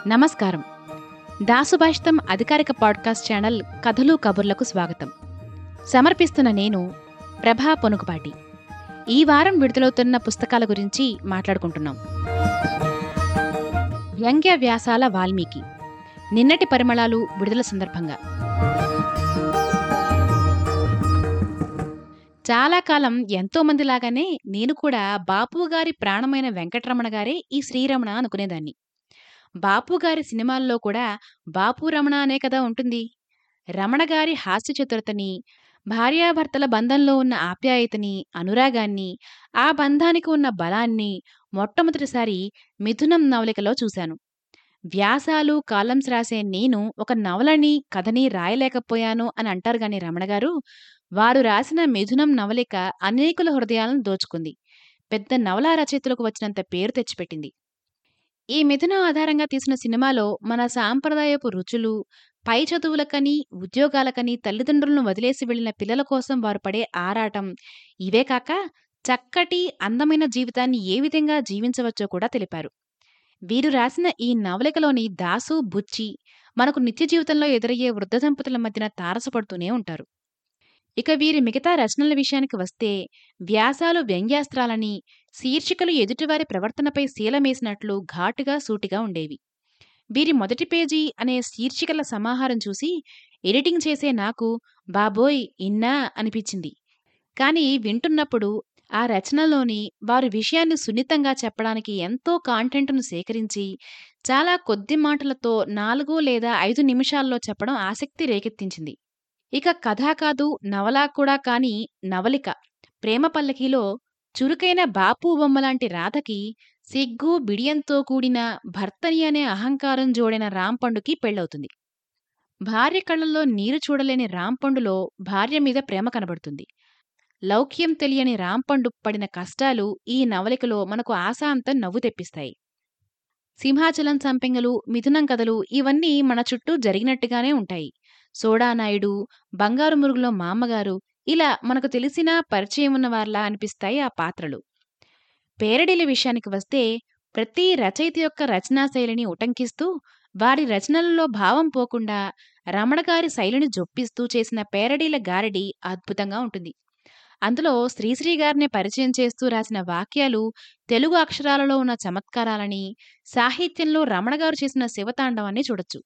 నమస్కారం దాసుభాషితం అధికారిక podcast channel కథలు కబుర్లకు స్వాగతం సమర్పిస్తున్న నేను ప్రభా పొనుకుపాటి ఈ వారం విడుదలవుతున్న పుస్తకాల గురించి మాట్లాడుకుంటున్నాం వ్యంగ్య వ్యాసాల వాల్మీకి నిన్నటి పరిమళాలు విడుదల సందర్భంగా చాలా కాలం ఎంతో మంది లాగానే నేను కూడా బాపు గారి ప్రాణమైన వెంకటరమణ గారే ఈ శ్రీరమణ అనుకునేదాన్ని బాపు గారి సినిమాల్లో కూడా బాపు రమణ అనే కదా ఉంటుంది రమణ గారి హాస్య చతురతని భార్యాభర్తల బంధంలో ఉన్న ఆప్యాయతని అనురాగాన్ని ఆ బంధానికి ఉన్న బలాన్ని మొట్టమొదటిసారి మిథునం నవలికలో చూశాను వ్యాసాలు కాలమ్స్ రాసే నేను ఒక నవలని కథని రాయలేకపోయాను అని అంటారు గాని రమణ గారు వారు రాసిన మిథునం నవలిక అనేకుల హృదయాలను దోచుకుంది పెద్ద నవలా రచయితలకు వచ్చినంత పేరు తెచ్చిపెట్టింది ఈ మిథునం ఆధారంగా తీసిన సినిమాలో మన సాంప్రదాయపు రుచులు పై చదువులకని ఉద్యోగాలకని తల్లిదండ్రులను వదిలేసి వెళ్లిన పిల్లల కోసం వారు పడే ఆరాటం ఇవే కాక చక్కటి అందమైన జీవితాన్ని ఏ విధంగా జీవించవచ్చో కూడా తెలిపారు వీరు రాసిన ఈ నవలికలోని దాసు బుచ్చి మనకు నిత్య జీవితంలో ఎదురయ్యే వృద్ధ దంపతుల మధ్యన తారసపడుతూనే ఉంటారు ఇక వీరి మిగతా రచనల విషయానికి వస్తే వ్యాసాలు వ్యంగ్యాస్త్రాలని శీర్షికలు ఎదుటివారి ప్రవర్తనపై శీలమేసినట్లు ఘాటుగా సూటిగా ఉండేవి వీరి మొదటి పేజీ అనే శీర్షికల సమాహారం చూసి ఎడిటింగ్ చేసే నాకు బాబోయ్ ఇన్నా అనిపించింది కానీ వింటున్నప్పుడు ఆ రచనలోని వారి విషయాన్ని సున్నితంగా చెప్పడానికి ఎంతో కాంటెంట్ను సేకరించి చాలా కొద్ది మాటలతో నాలుగు లేదా ఐదు నిమిషాల్లో చెప్పడం ఆసక్తి రేకెత్తించింది ఇక కథా కాదు నవలా కూడా కాని నవలిక ప్రేమ పల్లకిలో చురుకైన బాపు బొమ్మలాంటి రాధకి సిగ్గు బిడియంతో కూడిన భర్తని అనే అహంకారం జోడిన రాంపండుకి పెళ్ళవుతుంది భార్య కళ్ళల్లో నీరు చూడలేని రాంపండులో భార్య మీద ప్రేమ కనబడుతుంది లౌక్యం తెలియని రాంపండు పడిన కష్టాలు ఈ నవలికలో మనకు ఆశాంతం నవ్వు తెప్పిస్తాయి సింహాచలం సంపెంగలు మిథునం కథలు ఇవన్నీ మన చుట్టూ జరిగినట్టుగానే ఉంటాయి సోడానాయుడు బంగారు మురుగులో మామ్మగారు ఇలా మనకు తెలిసిన పరిచయం ఉన్న వారిలా అనిపిస్తాయి ఆ పాత్రలు పేరడీల విషయానికి వస్తే ప్రతి రచయిత యొక్క రచనా శైలిని ఉటంకిస్తూ వారి రచనలలో భావం పోకుండా రమణగారి శైలిని జొప్పిస్తూ చేసిన పేరడీల గారడి అద్భుతంగా ఉంటుంది అందులో శ్రీశ్రీ గారిని పరిచయం చేస్తూ రాసిన వాక్యాలు తెలుగు అక్షరాలలో ఉన్న చమత్కారాలని సాహిత్యంలో రమణగారు చేసిన శివతాండవాన్ని చూడొచ్చు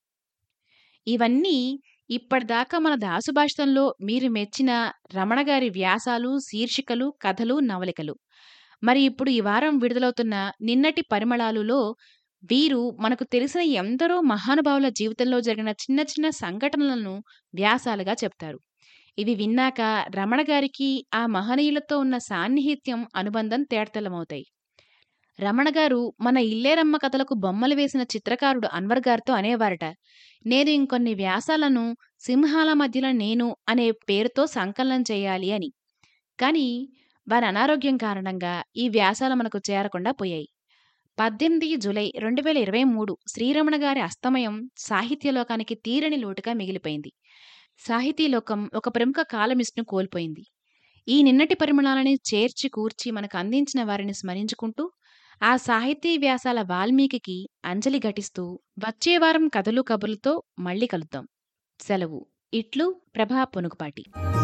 ఇవన్నీ ఇప్పటిదాకా మన దాసుభాషితంలో మీరు మెచ్చిన రమణగారి వ్యాసాలు శీర్షికలు కథలు నవలికలు మరి ఇప్పుడు ఈ వారం విడుదలవుతున్న నిన్నటి పరిమళాలులో వీరు మనకు తెలిసిన ఎందరో మహానుభావుల జీవితంలో జరిగిన చిన్న చిన్న సంఘటనలను వ్యాసాలుగా చెప్తారు ఇవి విన్నాక రమణ గారికి ఆ మహనీయులతో ఉన్న సాన్నిహిత్యం అనుబంధం తేటతెల్లమవుతాయి రమణ గారు మన ఇల్లేరమ్మ కథలకు బొమ్మలు వేసిన చిత్రకారుడు అన్వర్ గారితో అనేవారట నేను ఇంకొన్ని వ్యాసాలను సింహాల మధ్యలో నేను అనే పేరుతో సంకలనం చేయాలి అని కానీ వారి అనారోగ్యం కారణంగా ఈ వ్యాసాలు మనకు చేరకుండా పోయాయి పద్దెనిమిది జూలై రెండు వేల ఇరవై మూడు శ్రీరమణ గారి అస్తమయం సాహిత్యలోకానికి తీరని లోటుగా మిగిలిపోయింది సాహితీలోకం ఒక ప్రముఖ కాలమిస్ట్ను కోల్పోయింది ఈ నిన్నటి పరిమళాలని చేర్చి కూర్చి మనకు అందించిన వారిని స్మరించుకుంటూ ఆ సాహితీ వ్యాసాల వాల్మీకి అంజలి ఘటిస్తూ వచ్చే వారం కథలు కబుర్లతో మళ్ళీ కలుద్దాం సెలవు ఇట్లు ప్రభా పొనుగుపాటి